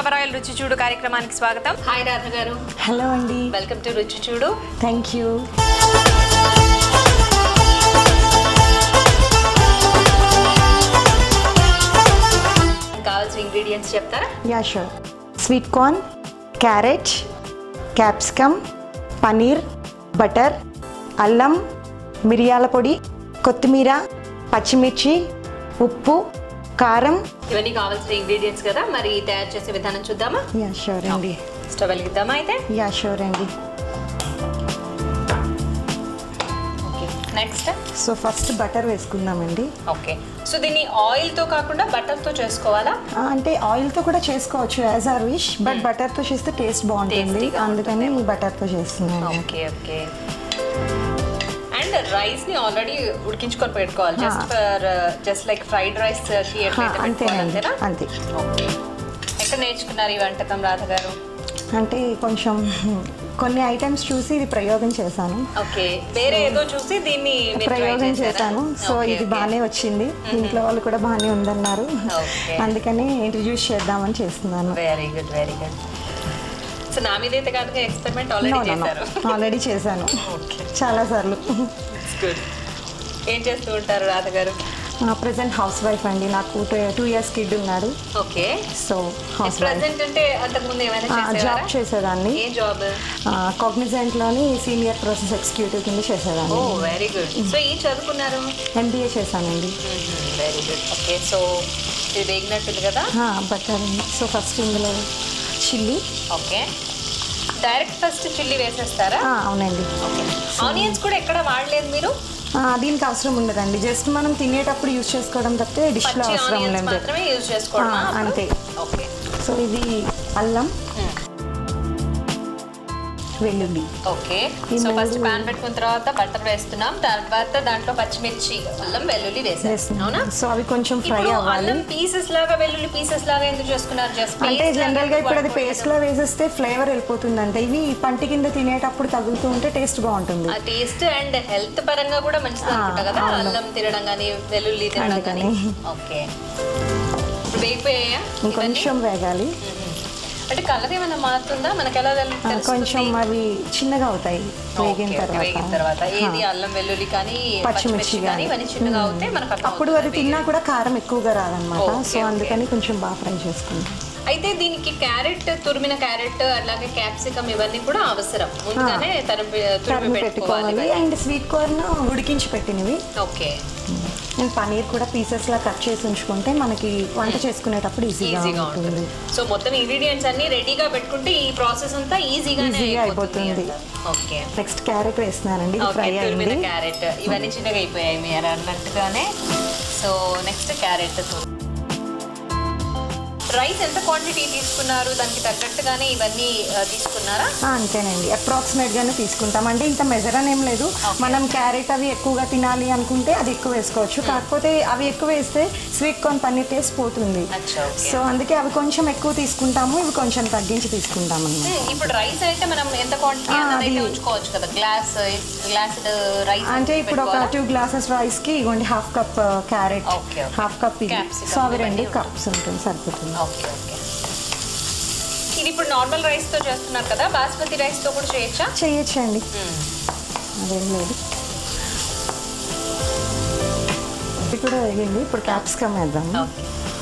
Summer oil రుచి చూడు కార్యక్రమానికి స్వాగతం హాయ్ రాధ గారు హలో అండి welcome to Ruchi Choodu thank you కావాల్సిన ఇంగ్రీడియంట్స్ చెప్తారా yeah sure sweet corn carrot capsicum paneer butter అల్లం మిరియాల పొడి కొత్తిమీర పచ్చిమిర్చి ఉప్పు కారం ఇవన్నీ కావాల్సిన ఇంగ్రీడియంట్స్ కదా మరి తయారు చేసే విధానం చూద్దామా యా షూర్ అండి స్టవ్ వెలిగిద్దామా అయితే యా షూర్ అండి okay next so first butter వేసుకుందామండి ఓకే సో దీన్ని ఆయిల్ తో కాకుండా బటర్ తో చేసుకోవాలా ఆ, అంటే ఆయిల్తో కూడా చేసుకోవచ్చు యాజ్ ఆర్ విష్ బట్ బటర్తో చేస్తే టేస్ట్ బాగుంటుంది Tastyగా అందుకని బటర్తో చేస్తున్నాను ఓకే ఓకే అండ్ రైస్ ని ఆల్రెడీ ఉడికించుకొని పెట్టుకోవాలి just for just like fried rice కి ఎట్లయితే పెట్టుకోవాలి అంతేనండి అంతేనా అంతే ఓకే ఎక్కడ నేర్చుకున్నారు ఈ వంటకం రాధ గారు అంటే కొంచెం కొన్ని ఐటమ్స్ చూసి ఇది ప్రయోగం చేశాను ఓకే వేరే ఏదో చూసి దీన్ని మీరు try ప్రయోగం చేశారా? చేశాను సో Okay, ఇది okay. బాగానే వచ్చింది ఇంట్లో వాళ్ళు కూడా బాగానే ఉందన్నారు Okay. అందుకని ఇంట్రడ్యూస్ చేద్దామని చేస్తున్నాను very good very good so నా మీద అయితే కనుక ఎక్స్పెరిమెంట్ ఆల్రెడీ చేశారు ఆల్రెడీ చేశాను ఓకే చాలా సార్లు గుడ్ ఏం చేస్తూ ఉంటారు రాధ గారు ప్రజెంట్ హౌస్ వైఫ్ అండి నాకు టూ ఇయర్స్ కిడ్ ఉన్నాడు okay so housewife present అంటే అంతకు ముందు ఏమైనా జాబ్ చేసేవారా చేసేదాన్ని ఏ జాబ్ కాగ్నిజెంట్లోని సీనియర్ ప్రాసెస్ ఎగ్జిక్యూటివ్ కింద ఓ చేసేదాన్ని వెరీ గుడ్ సో ఈ చదువుకున్నారు ఎంబీఏ చేశానండి వెరీ గుడ్ ఓకే సో ఇది వేగినట్టుంది కదా బటర్ సో ఫస్ట్ ఇందులో chilli okay direct first chilli వేసేస్తారా అవునండి ఓకే ఆనియన్స్ కూడా ఎక్కడ వాడలేదు మీరు ఆ, దీనికి అవసరం ఉండదండి జస్ట్ మనం తినేటప్పుడు యూజ్ చేసుకోవడం తప్పితే డిష్లో పచ్చి అవసరం ఆనియన్స్ లేదు మాత్రమే యూజ్ చేసుకోవడమా ఆ, అంతే. ఓకే సో ఇది అల్లం వెల్లుల్లి ఓకే ఈ సో ఫస్ట్ మూడు- పాన్ పెట్టుకున్న తర్వాత బటర్ వేస్తున్నాం తర్వాత దాంట్లో పచ్చిమిర్చి అల్లం వెల్లుల్లి వేసేస్తాం అవునా సో అవి కొంచెం ఫ్రై ఇప్పుడు అవ్వాలి అల్లం పీసెస్ లాగా వెల్లుల్లి పీసెస్ లాగా ఎందుకు చేసుకున్నారు జస్ట్ అంటే జనరల్ గా ఇప్పుడు అది పేస్ట్ లో వేసేస్తే ఫ్లేవర్ వెళ్ళిపోతుంది అంటే ఇవి పంటి కింద తినేటప్పుడు తగులుతూ ఉంటే టేస్ట్ బాగుంటుంది ఆ టేస్ట్ అండ్ హెల్త్ పరంగా కూడా మంచిది అనుకుంటా కదా అల్లం తినడం కానీ వెల్లుల్లి తినడం కానీ అందుకని. ఓకే ఇప్పుడు వేగిపోయాయా ఇవన్నీ ఇంకొంచెం వేగాలి అంటే కలర్ ఏమైనా మారుతుందా మనకి ఎలా తెలు- ఆ, తెలుస్తుంది? కొంచెం అవి చిన్నగా అవుతాయి వేగిన ఓకే, ఓకే, వేగిన తర్వాత తర్వాత ఏది అల్లం వెల్లుల్లి కానీ పచ్చిమిర్చి కానీ కానీ. ఇవన్నీ చిన్నగా అవుతే మనకు అర్థం అప్పుడు అది తిన్నా కూడా కారం ఎక్కువగా రాదనమాట ఓకే, సో ఓకే. అందుకని కొంచెం బాగా ఫ్రై చేసుకుంటాం అయితే దీనికి క్యారెట్ తురిమిన క్యారెట్ అలాగే క్యాప్సికమ్ ఇవన్నీ కూడా అవసరం ముందుగానే తరిమి తురిమి తరిమి పెట్టుకోవాలి పెట్టుకోవాలి అండ్ స్వీట్ కార్న్ ఉడికించి పెట్టినవి ఓకే అండ్ పనీర్ కూడా పీసెస్ లా కట్ చేసి ఉంచుకుంటే మనకి వంట చేసుకునేటప్పుడు ఈజీగా ఈజీగా ఉంటుంది ఉంటుంది సో మొత్తం ఇంగ్రీడియంట్స్ అన్ని రెడీగా పెట్టుకుంటే ఈ ప్రాసెస్ అంతా ఈజీగానే ఈజీగా అయిపోతుంది అయిపోతుంది. ఓకే నెక్స్ట్ క్యారెట్ వేస్తున్నానండి ఇది ఓకే ఫ్రై తురిమిన అయింది క్యారెట్ ఇవన్నీ చిన్నగా అయిపోయాయి మీరు అన్నట్టుగానే సో నెక్స్ట్ క్యారెట్ రైస్ ఎంత క్వాంటిటీ తీసుకున్నారు దానికి తగ్గట్టుగానే ఇవన్నీ ఆ, తీసుకున్నారా ఆ, అంతేనండి అప్రాక్సిమేట్ గానే తీసుకుంటాం అంటే ఇంత మెజర్ అని ఏం లేదు మనం క్యారెట్ అవి ఎక్కువగా తినాలి అనుకుంటే అది ఎక్కువ వేసుకోవచ్చు కాకపోతే అవి ఎక్కువ వేస్తే స్వీట్ కార్న్ పన్నీర్ టేస్ట్ పోతుంది అచ్చా ఓకే సో అందుకే అవి కొంచెం ఎక్కువ తీసుకుంటాము ఇవి కొంచెం తగ్గించి తీసుకుంటాం అన్నమాట ఉమ్, ఇప్పుడు రైస్ అయితే మనం ఎంత క్వాంటిటీ ఆ, అన్నది అయితే అది- ఉంచుకోవచ్చు కదా గ్లాస్ గ్లాస్ రైస్ అంటే ఇప్పుడు ఒక టూ గ్లాసెస్ రైస్ కి ఇవ్వండి half cup carrot Okay, okay. Half cup ఇది Capsicum సో అవి రెండు ఇవన్నీ కప్స్ ఉంటుంది సరిపోతుంది ఓకే ఓకే ఇది ఇప్పుడు నార్మల్ రైస్ తో చేస్తున్నారు కదా బాస్మతి రైస్ తో కూడా చేయొచ్చా చేయొచ్చండి ఉమ్, అదేం లేదు ఇది కూడా వేయండి ఇప్పుడు క్యాప్సికమ్ వేద్దాము ఓకే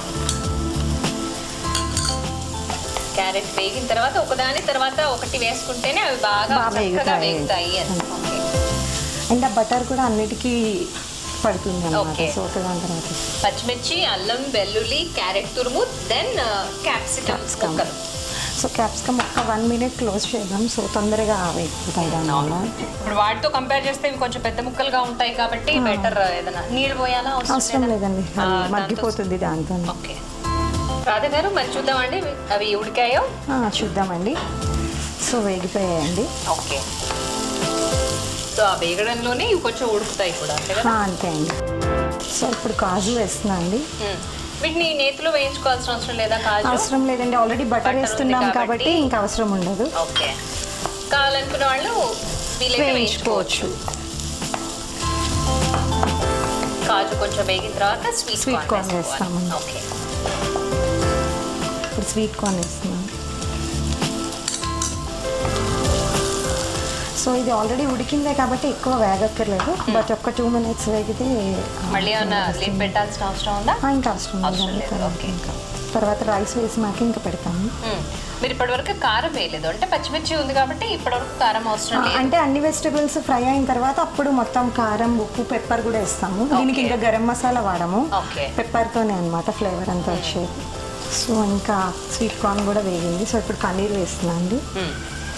క్యారెట్ వేగిన తర్వాత ఒకదాని తర్వాత ఒకటి వేసుకుంటేనే అవి బాగా బాగా చక్కగా వేగుతాయి. వేగుతాయి అని ఓకే అండ్ ఆ బటర్ కూడా అన్నిటికీ పడుతుంది అనమాట Okay. సో ఒకదాని తర్వాత పచ్చిమిర్చి అల్లం వెల్లుల్లి క్యారెట్ తురుము దెన్ క్యాప్సికమ్ Capsicum. ముక్కలు సో క్యాప్సికమ్ ఒక వన్ మినిట్ క్లోజ్ చేద్దాం సో తొందరగా వేగిపోతాయి దానివల్ల ఇప్పుడు వాటితో కంపేర్ చేస్తే ఇవి కొంచెం పెద్ద ముక్కలుగా ఉంటాయి కాబట్టి బెటర్ ఏదైనా నీళ్ళు పోయాలా అవసరం లేదా? లేదండి ఆ, అది దాంతో- మగ్గిపోతుంది దాంతో ఓకే రాధ గారు మరి చూద్దామండి అవి ఉడికాయో ఆ, చూద్దామండి సో వేగిపోయాయండి ఓకే సో ఆ వేగడంలోనే ఇవి కొంచెం ఉడుకుతాయి కూడా అంతే కదా ఆ, అంతే అండి సో ఇప్పుడు కాజు వేస్తున్నా అండి మ్మ్. వీటిని నేతిలో వేయించుకోవాల్సిన అవసరం లేదా కాజు అవసరం లేదండి ఆల్రెడీ Butter బటర్ ఉంది వేస్తున్నాం కాబట్టి కాబట్టి ఇంకా అవసరం ఉండదు ఓకే కావాలనుకున్న వాళ్ళు వీలైతే వేయించుకోవచ్చు వేయించుకోవచ్చు కాజు కొంచెం వేగిన తర్వాత స్వీట్ Sweet కార్న్ corn వేసుకోవాలి వేస్తాము. ఓకే ఇప్పుడు ఇప్పుడు స్వీట్ కార్న్ వేస్తున్నాను సో ఇది ఆల్రెడీ ఉడికిందే కాబట్టి ఎక్కువ వేగక్కర్లేదు బట్ ఒక్క టూ మినిట్స్ వేగితే ఆ, మళ్ళీ ఏమన్నా లీడ్ పెట్టాల్సిన అవసరం ఉందా ఆ, ఇంకా అవసరం అవసరం లేదండి లేదు, తర్వాత ఓకే. ఇంకా తర్వాత రైస్ వేసినాక ఇంకా పెడతాము మ్మ్. మీరు ఇప్పటివరకు కారం వేయలేదు అంటే పచ్చిమిర్చి ఉంది కాబట్టి ఇప్పటివరకు కారం అవసరం ఆ, లేదు అంటే అన్ని వెజిటబుల్స్ ఫ్రై అయిన తర్వాత అప్పుడు మొత్తం కారం ఉప్పు పెప్పర్ కూడా వేస్తాము దీనికి ఇంకా గరం మసాలా వాడము ఓకే పెప్పర్తోనే అనమాట ఫ్లేవర్ అంతా వచ్చేది సో ఇంకా స్వీట్ కార్న్ కూడా వేగింది సో ఇప్పుడు పన్నీర్ వేస్తున్నాను అండి మ్మ్.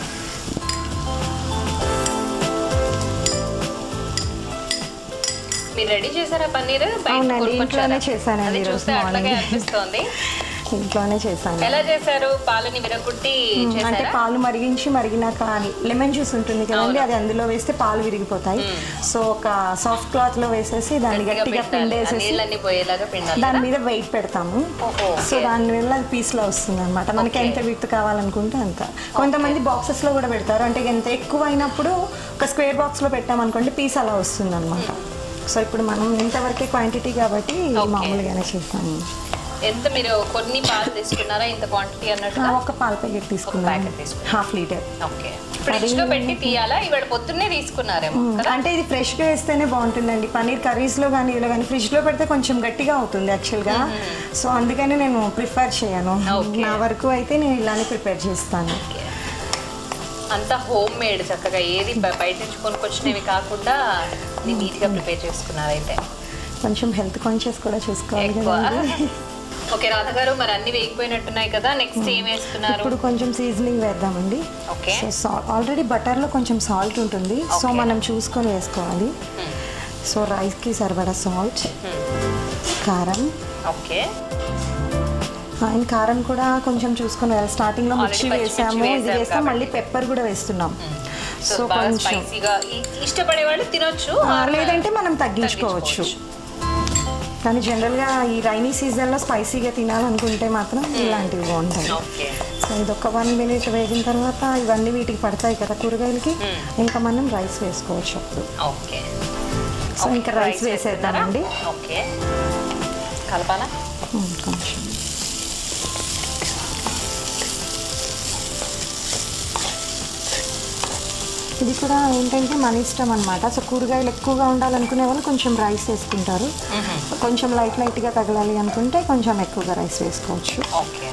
మీరు రెడీ చేశారా పన్నీర్ బయట అవునండి, కొనుక్కొచ్చారా? ఇంట్లోనే చేశానండి అది ఈరోజు చూస్తే అట్లాగే మార్నింగ్. అనిపిస్తోంది ఇంట్లోనే చేశాను ఎలా చేశారు పాలని విరగొట్టి అంటే చేశారా పాలు మరిగించి మరిగినాక లెమన్ జ్యూస్ ఉంటుంది కదండి అది అందులో వేస్తే పాలు విరిగిపోతాయి సో ఒక సాఫ్ట్ క్లాత్ లో వేసేసి దాన్ని గట్టిగా గట్టిగా పిండాలి. ఆ పిండేసేసి నీళ్ళన్నీ పోయేలాగా పిండాలి దాని కదా? మీద వెయిట్ పెడతాము ఓహో, సో ఓకే. దాని వల్ల అది పీస్ లో వస్తుంది అనమాట మనకి ఎంత విత్ కావాలనుకుంటే అంత కొంతమంది బాక్సెస్ లో కూడా పెడతారు అంటే ఎంత ఎక్కువ అయినప్పుడు ఒక స్క్వేర్ బాక్స్ లో పెట్టామనుకోండి పీస్ అలా వస్తుంది అనమాట సో ఇప్పుడు మనం ఇంతవరకే క్వాంటిటీ కాబట్టి ఓకే. మామూలుగానే చేస్తాము ఎంత మీరు కొన్ని పాలు తీసుకున్నారా ఇంత క్వాంటిటీ ఆ, అన్నట్టుగా ఒక పాల ప్యాకెట్ తీసుకున్నాం packet తీసుకున్నాం. హాఫ్ లీటర్ ఓకే ఫ్రిడ్జ్ లో పెట్టి తీయాలా ఇవాళ పొద్దున్నే తీసుకున్నారేమో కదా అంటే ఇది ఫ్రెష్ గా వేస్తేనే బాగుంటుందండి పన్నీర్ కర్రీస్ లో కానీ ఇలా కానీ ఫ్రిడ్జ్ లో పెడితే కొంచెం గట్టిగా అవుతుంది యాక్చువల్ గా సో అందుకని నేను ప్రిఫర్ చేయను Okay. నా వరకు అయితే నేను ఇలానే ప్రిపేర్ చేస్తాను ఓకే. అంతా హోమ్ మేడ్ చక్కగా ఏది బ- బయట నుంచి కొనుక్కొచ్చినవి కాకుండా నీట్ గా ప్రిపేర్ చేసుకున్నారు అయితే కొంచెం హెల్త్ కాన్షియస్ కూడా చూసుకోవాలి ఎక్కువ కదండి ఓకే రాధ గారు మరి అన్ని వేగిపోయినట్టున్నాయి కదా నెక్స్ట్ ఏం వేస్తున్నారు ఇప్పుడు కొంచెం సీజనింగ్ వేద్దామండి ఓకే సో ఆల్రెడీ బటర్ లో కొంచెం సాల్ట్ ఉంటుంది సో Okay. మనం చూసుకొని వేసుకోవాలి Hmm. సో రైస్ కి సరిపడా సాల్ట్ కారం ఓకే అండ్ కారం కూడా కొంచెం చూసుకొని వేయాలి స్టార్టింగ్ లో Already మిర్చి పచ్చిమిర్చి వేసాము ఇది వేసాం వేస్తాం కాబట్టి. మళ్ళీ పెప్పర్ కూడా వేస్తున్నాం సో సో బాగా కొంచెం స్పైసీగా ఇష్టపడే వాళ్ళు తినొచ్చు ఆ, or లేదంటే మనం తగ్గించుకోవచ్చు కానీ జనరల్గా ఈ రైనీ సీజన్లో స్పైసీగా తినాలనుకుంటే మాత్రం ఇలాంటివి బాగుంటాయి ఓకే సో ఇది ఒక వన్ మినిట్ వేగిన తర్వాత ఇవన్నీ వీటికి పడతాయి కదా కూరగాయలకి ఇంకా మనం రైస్ వేసుకోవచ్చు అప్పుడు ఓకే సో ఇంకా రైస్ వేసేద్దామండి ఓకే కలపాలా ఉమ్, కొంచెం ఇది కూడా ఏంటంటే మన ఇష్టం అనమాట సో కూరగాయలు ఎక్కువగా ఉండాలనుకునే వాళ్ళు కొంచెం రైస్ వేసుకుంటారు కొంచెం లైట్ లైట్గా తగలాలి అనుకుంటే కొంచెం ఎక్కువగా రైస్ వేసుకోవచ్చు okay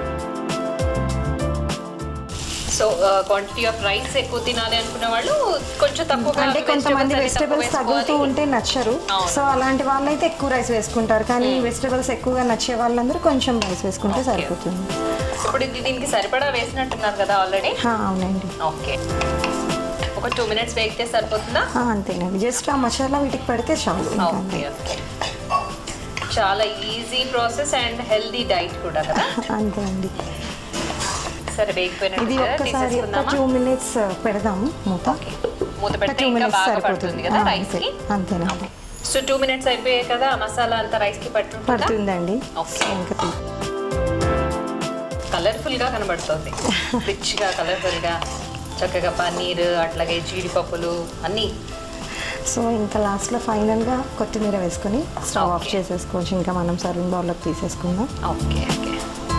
so quantity of rice ఎక్కువ తినాలి అనుకునే వాళ్ళు కొంచెం తక్కువగా అంటే కొంతమంది vegetables వెజిటబుల్స్ తక్కువ తగులుతూ వేసుకోవాలి. ఉంటే నచ్చరు అవును. సో అలాంటి వాళ్ళైతే ఎక్కువ రైస్ వేసుకుంటారు కానీ వెజిటబుల్స్ ఎక్కువగా నచ్చే వాళ్ళందరూ కొంచెం రైస్ వేసుకుంటే Okay. సరిపోతుంది ఇప్పుడు ఇది దీనికి సరిపడా వేసినట్టున్నారు కదా ఆల్రెడీ హా, అవునండి ఓకే ఒక టూ మినిట్స్ వేగితే సరిపోతుందా ఆ, అంతేనండి జస్ట్ ఆ మసాలా వీటికి పెడితే చాలు ఇంకా ఓకే ఓకే చాలా easy process and healthy diet కూడా కదా అంతే అండి సరే ఇది వేగిపోయినట్టు ఒక్కసారి ఒక తీసేసుకుందామా టూ మినిట్స్ పెడదాము మూత ఓకే మూత ఒక పెడితే టూ ఇంకా మినిట్స్ బాగా సరిపోతుంది పడుతుంది కదా ఆ, రైస్ అంతే కి అంతేనండి సో టూ మినిట్స్ అయిపోయాయి కదా ఆ మసాలా అంతా రైస్ కి పట్టుంటుందా పడుతుందండి ఓకే. సో ఇంకా తీ- కలర్ఫుల్ గా కనబడుతుంది రిచ్ గా కలర్ఫుల్ గా చక్కగా పన్నీర్ అట్లాగే జీడిపప్పులు అన్నీ సో ఇంకా లాస్ట్లో ఫైనల్గా కొత్తిమీర వేసుకొని స్టవ్ ఆఫ్ Okay. చేసేసుకోవచ్చు ఇంకా మనం సర్వింగ్ బౌల్లోకి తీసేసుకుందాం ఓకే ఓకే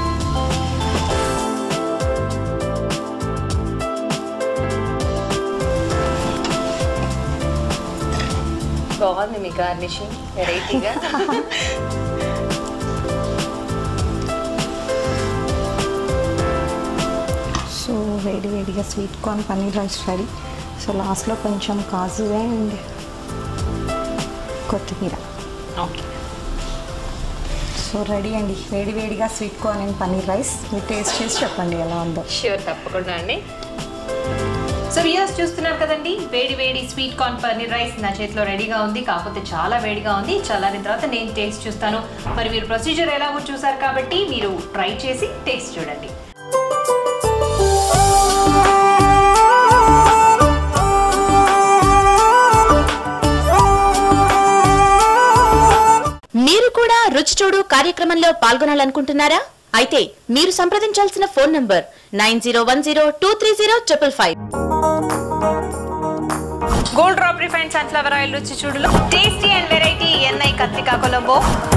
బాగుంది మీ గార్నిషింగ్ వెరైటీగా సో వేడి వేడిగా sweet corn paneer rice ready so లాస్ట్లో కొంచెం కాజు అండ్ కొత్తిమీర ఓకే సో రెడీ అండి వేడి వేడిగా sweet corn and paneer rice మీరు టేస్ట్ చేసి చెప్పండి ఎలా ఉందో ష్యూర్ తప్పకుండా అండి సో వ్యూస్ చూస్తున్నారు కదండి వేడి వేడి స్వీట్ కార్న్ పన్నీర్ రైస్ నా చేతిలో రెడీగా ఉంది కాకపోతే చాలా వేడిగా ఉంది చల్లారిన తర్వాత నేను టేస్ట్ చూస్తాను మరి మీరు ప్రొసీజర్ ఎలాగో చూసారు కాబట్టి మీరు ట్రై చేసి టేస్ట్ చూడండి మీరు కూడా రుచి చూడు కార్యక్రమంలో పాల్గొనాలనుకుంటున్నారా అయితే మీరు సంప్రదించాల్సిన phone number nine zero one zero two three zero triple five gold drop refine sunflower oil రుచి చూడులో టేస్టీ అండ్ వెరైటీ ఎన్ఐ కత్తికా కొలంబో